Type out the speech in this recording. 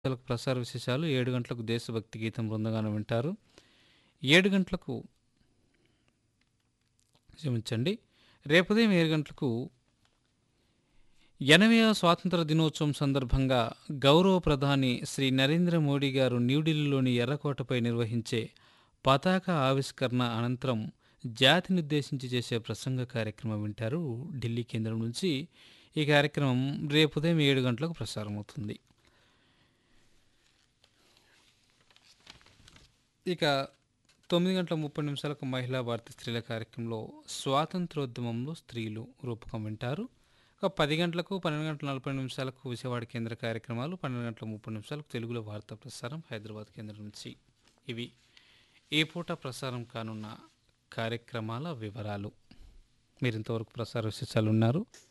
గంటలకు ప్రసార విశేషాలు ఏడు గంటలకు దేశభక్తి గీతం బృందగానం వింటారు ఏడు గంటలకు క్షమించండి రేపు ఉదయం ఏడు గంటలకు ఎనభైవ స్వాతంత్ర దినోత్సవం సందర్భంగా గౌరవ ప్రధాని శ్రీ నరేంద్ర మోడీ గారు న్యూఢిల్లీలోని ఎర్రకోటపై నిర్వహించే పతాక ఆవిష్కరణ అనంతరం జాతినుద్దేశించి చేసే ప్రసంగ కార్యక్రమం వింటారు ఢిల్లీ కేంద్రం నుంచి ఈ కార్యక్రమం రేపు ఉదయం ఏడు గంటలకు ప్రసారమవుతుంది ఇక తొమ్మిది గంటల ముప్పై నిమిషాలకు మహిళా భారతి స్త్రీల కార్యక్రమంలో స్వాతంత్రోద్యమంలో స్త్రీలు రూపకం వింటారు ఇక పది గంటలకు పన్నెండు గంటల నలభై నిమిషాలకు విజయవాడ కేంద్ర కార్యక్రమాలు పన్నెండు గంటల ముప్పై నిమిషాలకు తెలుగులో వార్తా ప్రసారం హైదరాబాద్ కేంద్రం నుంచి ఇవి ఈ పూట ప్రసారం కానున్న కార్యక్రమాల వివరాలు మీరు ఇంతవరకు ప్రసార విశేషాలు ఉన్నారు